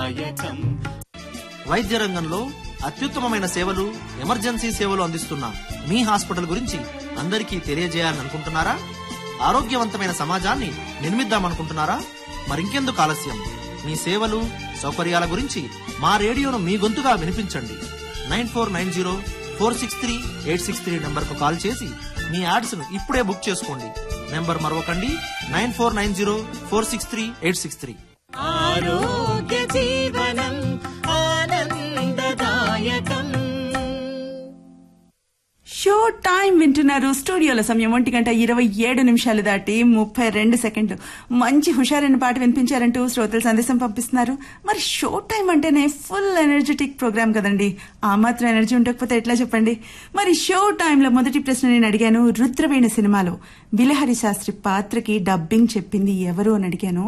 దాయకం వైద్య రంగంలో అత్యుత్తమమైన సేవలు ఎమర్జెన్సీ సేవలు అందిస్తున్న మీ హాస్పిటల్ గురించి అందరికీ తెలియజేయాలని అనుకుంటున్నారా ఆరోగ్యవంతమైన సమాజాన్ని నిర్మిద్దామనుకుంటున్నారా మరింకెందుకు ఆలస్యం మీ సేవలు సౌకర్యాల గురించి మా రేడియోను మీ గొంతుగా వినిపించండి nine four nine zero four six three eight six three నెంబర్కు కాల్ చేసి మీ యాడ్స్ను ఇప్పుడే బుక్ చేసుకోండి నెంబర్ మరొకండి nine four nine zero four six three eight six three ఆరోగ్య జీవనం ఆనందదాయకం షో టైం వింటున్నారు స్టూడియోల సమయం ఒంటి గంట ఇరవై ఏడు నిమిషాలు దాటి ముప్పై రెండు సెకండ్లు మంచి హుషారైన పాట వినిపించారంటూ శ్రోతలు సందేశం పంపిస్తున్నారు మరి షో టైం అంటేనే ఫుల్ ఎనర్జెటిక్ ప్రోగ్రామ్ కదండి ఆ మాత్రం ఎనర్జీ ఉండకపోతే ఎట్లా చెప్పండి మరి షో టైంలో మొదటి ప్రశ్న నేను అడిగాను రుద్రవీణ సినిమాలో బిలహరి శాస్త్రి పాత్రకి డబ్బింగ్ చెప్పింది ఎవరు అని అడిగాను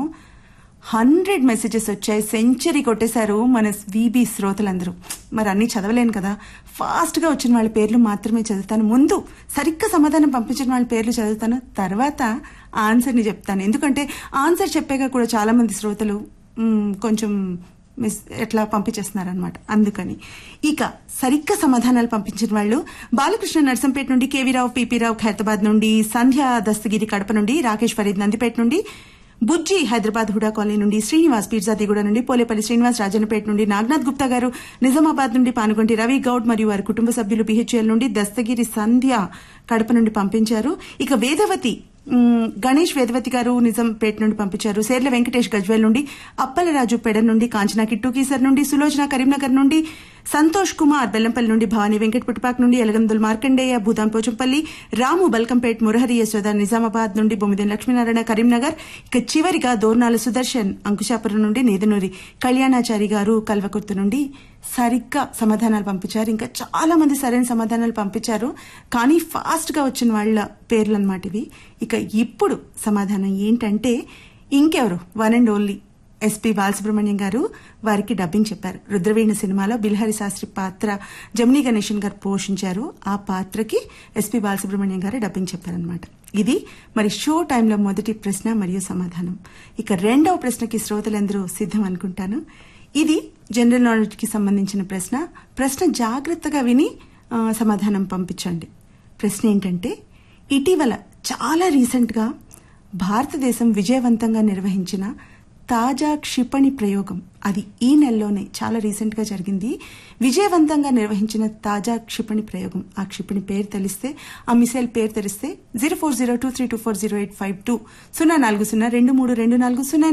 హండ్రెడ్ మెసేజెస్ వచ్చాయి సెంచరీ కొట్టేశారు మన వీబీ శ్రోతలందరూ మరి అన్ని చదవలేను కదా ఫాస్ట్ గా వచ్చిన వాళ్ళ పేర్లు మాత్రమే చదువుతాను ముందు సరిగ్గా సమాధానం పంపించిన వాళ్ళ పేర్లు చదువుతాను తర్వాత ఆన్సర్ ని చెప్తాను ఎందుకంటే ఆన్సర్ చెప్పాక కూడా చాలా మంది శ్రోతలు మ్, కొంచెం మిస్ ఎట్లా పంపించేస్తున్నారనమాట అందుకని ఇక సరిగ్గా సమాధానాలు పంపించిన వాళ్ళు బాలకృష్ణ నర్సంపేట నుండి కేవీ రావు పిపి రావు ఖైరతాబాద్ నుండి సంధ్య దస్తగిరి కడప నుండి రాకేష్ ఫరీద్ నందిపేట నుండి బుజ్జి హైదరాబాద్ హుడా కాలనీ నుండి శ్రీనివాస్ పీర్జాదిగూడ నుండి పోలేపల్లి శ్రీనివాస్ రాజన్నపేట నుండి నాగనాథ్ గుప్తా గారు నిజామాబాద్ నుండి పానుగొంటి రవి గౌడ్ మరియు వారి కుటుంబ సభ్యులు బిహెచ్ఎల్ నుండి దస్తగిరి సంధ్య కడప నుండి పంపించారు ఇక వేదవతి మ్, గణేష్ వేదవతి గారు నిజంపేట నుండి పంపించారు సేర్ల వెంకటేష్ గజ్వేల్ నుండి అప్పలరాజు పెడ నుండి కాంచనా కిట్టుకీసర్ నుండి సులోచన కరీంనగర్ నుండి సంతోష్ కుమార్ బెల్లంపల్లి నుండి భవానీ వెంకట పుట్టుపాక్ నుండి ఎలగందుల్ మార్కండేయ భూదాం పోచంపల్లి రాము బల్కంపేట్ మురహరి యశోద నిజామాబాద్ నుండి బొమ్మిదేని లక్ష్మీనారాయణ కరీంనగర్ ఇక చివరిగా దోర్నాల సుదర్శన్ అంకుశాపురం నుండి నేదనూరి కళ్యాణాచారి గారు కల్వకుర్తి నుండి సరిగ్గా సమాధానాలు పంపించారు ఇంకా చాలా మంది సరైన సమాధానాలు పంపించారు కానీ ఫాస్ట్ గా వచ్చిన వాళ్ళ పేర్లు అన్నమాట ఇవి ఇక ఇప్పుడు సమాధానం ఏంటంటే ఇంకెవరు one and only S P Balasubrahmanyam garu వారికి డబ్బింగ్ చెప్పారు రుద్రవీణ సినిమాలో బిల్హరి శాస్త్రి పాత్ర జమినీ గణేశన్ గారు పోషించారు ఆ పాత్రకి ఎస్పి బాలసుబ్రహ్మణ్యం గారు డబ్బింగ్ చెప్పారనమాట ఇది మరి షో టైంలో మొదటి ప్రశ్న మరియు సమాధానం ఇక రెండవ ప్రశ్నకి శ్రోతలందరూ సిద్ధం అనుకుంటాను ఇది జనరల్ నాలెడ్జ్ కి సంబంధించిన ప్రశ్న ప్రశ్న జాగ్రత్తగా విని ఆ, సమాధానం పంపించండి ప్రశ్న ఏంటంటే ఇటీవల చాలా రీసెంట్ గా భారతదేశం విజయవంతంగా నిర్వహించిన తాజా క్షిపణి ప్రయోగం అది ఈ నెలలోనే చాలా రీసెంట్ గా జరిగింది విజయవంతంగా నిర్వహించిన తాజా క్షిపణి ప్రయోగం ఆ క్షిపణి పేరు తెలిస్తే ఆ మిసైల్ పేరు తెలిస్తే zero four zero two three two four zero eight five two సున్నా నాలుగు సున్నా రెండు మూడు రెండు నాలుగు సున్నా